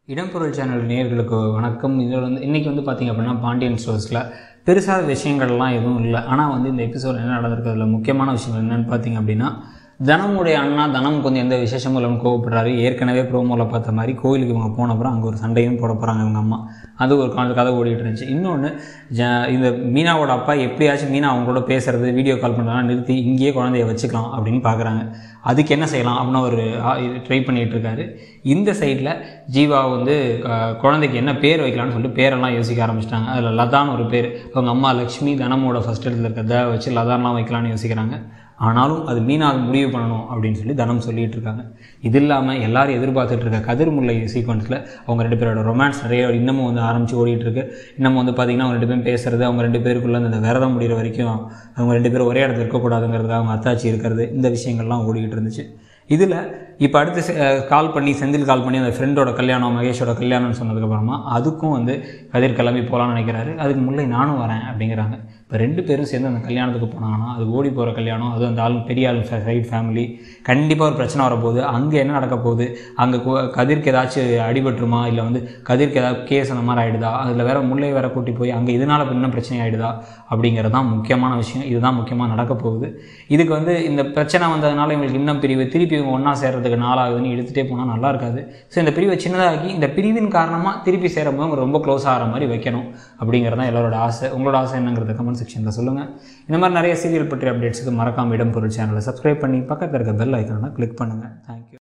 இடம்பொருள் சேனல் நேயர்களுக்கு வணக்கம் இதில் வந்து இன்றைக்கி வந்து பார்த்திங்க அப்படின்னா பாண்டியன் ஸ்டோர்ஸில் பெருசாக விஷயங்கள்லாம் எதுவும் இல்லை ஆனால் வந்து இந்த எபிசோட் என்ன நடந்திருக்கிறதுல முக்கியமான விஷயம் என்னென்னு பார்த்தீங்க அப்படின்னா தனமுடைய அண்ணா தனம் கொஞ்சம் எந்த விசேஷமும் இல்லைன்னு கோவப்படுறாரு ஏற்கனவே ப்ரோமோவில் பார்த்த மாதிரி கோயிலுக்கு இவங்க போன அப்புறம் அங்கே ஒரு சண்டையும் போட போகிறாங்க இவங்க அம்மா அது ஒரு கால கதை ஓடிட்டு இருந்துச்சு இன்னொன்று ஜ இந்த மீனாவோட அப்பா எப்படியாச்சும் மீனா அவங்களோட பேசுறது வீடியோ கால் பண்ணுறதெல்லாம் நிறுத்தி இங்கேயே குழந்தைய வச்சுக்கலாம் அப்படின்னு பார்க்குறாங்க அதுக்கு என்ன செய்யலாம் அப்படின்னு ஒரு ட்ரை பண்ணிகிட்டு இருக்காரு இந்த சைடில் ஜீவா வந்து அஹ், குழந்தைக்கு என்ன பேர் வைக்கலாம்னு சொல்லிட்டு பேரெல்லாம் யோசிக்க ஆரம்பிச்சிட்டாங்க அதில் லதான்னு ஒரு பேர் அவங்க அம்மா லக்ஷ்மி தனமோட ஃபஸ்ட் இடத்துல இருக்கிறத வச்சு லதான்லாம் வைக்கலாம்னு யோசிக்கிறாங்க ஆனாலும் அது மீனா அது முடிவு பண்ணணும் அப்படின்னு சொல்லி தனம் சொல்லிட்டு இருக்காங்க இது இல்லாமல் எல்லாரும் எதிர்பார்த்துட்டு இருக்க கதிர்முல்லை சீக்வன்ஸில் அவங்க ரெண்டு பேரோட ரொமான்ஸ் நிறைய இன்னமும் வந்து ஆரம்பித்து ஓடிட்டு இருக்கு இன்னமும் வந்து பார்த்திங்கன்னா அவங்க ரெண்டு பேரும் பேசுறது அவங்க ரெண்டு பேருக்குள்ள அந்த விரதம் முடிகிற வரைக்கும் அவங்க ரெண்டு பேரும் ஒரே இடத்துல இருக்கக்கூடாதுங்கிறது அவங்க அத்தாச்சி இருக்கிறது இந்த விஷயங்கள்லாம் ஓடிக்கிட்டு இருந்துச்சு இதில் இப்போ அடுத்து செ- அஹ் கால் பண்ணி செந்தில் கால் பண்ணி அந்த ஃப்ரெண்டோட கல்யாணம் மகேஷோட கல்யாணம்னு சொன்னதுக்கப்புறமா அதுக்கும் வந்து கதிர் கிளம்பி போகலான்னு நினைக்கிறாரு அதுக்கு முல்லை நானும் வரேன் அப்படிங்கிறாங்க இப்போ ரெண்டு பேரும் சேர்ந்து அந்த கல்யாணத்துக்கு போனாங்கன்னா அது ஓடி போகிற கல்யாணம் அதுவும் அந்த ஆள் பெரிய ஆள் சைட் ஃபேமிலி கண்டிப்பாக ஒரு பிரச்சனை வரப்போகுது அங்கே என்ன நடக்க போகுது அங்கே கதிர்க்கு ஏதாச்சும் அடிபட்டுருமா இல்லை வந்து கதிர்க்கு ஏதாவது கேஸ் அந்த மாதிரி ஆகிடுதா அதில் வேற முல்லை வேற கூட்டி போய் அங்கே இதனால் இன்னும் பிரச்சனை ஆகிடுதா அப்படிங்கிறது தான் முக்கியமான விஷயம் இதுதான் முக்கியமாக நடக்க போகுது இதுக்கு வந்து இந்த பிரச்சனை வந்ததுனால இவங்களுக்கு இன்னும் பிரிவு திருப்பி இவங்க ஒன்றா சேர்றதுக்கு நாளாகுதுன்னு எடுத்துகிட்டே போனால் நல்லா இருக்காது ஸோ இந்த பிரிவை சின்னதாக்கி இந்த பிரிவின் காரணமாக திருப்பி சேரும்போது அவங்க ரொம்ப க்ளோஸ் ஆகிற மாதிரி வைக்கணும் அப்படிங்கிறது தான் எல்லாரோட ஆசை உங்களோட ஆசை என்னங்கிறத கமெண்ட் செக்ஷனில் சொல்லுங்கள் இந்த மாதிரி நிறைய சீரியல் பற்றிய அப்டேட்ஸுக்கு மறக்காம இடம் பொருள் சேனலை சப்ஸ்கிரைப் பண்ணி பக்கத்தில் இருக்க பெல் ஐக்கானை கிளிக் பண்ணுங்கள் தேங்க்யூ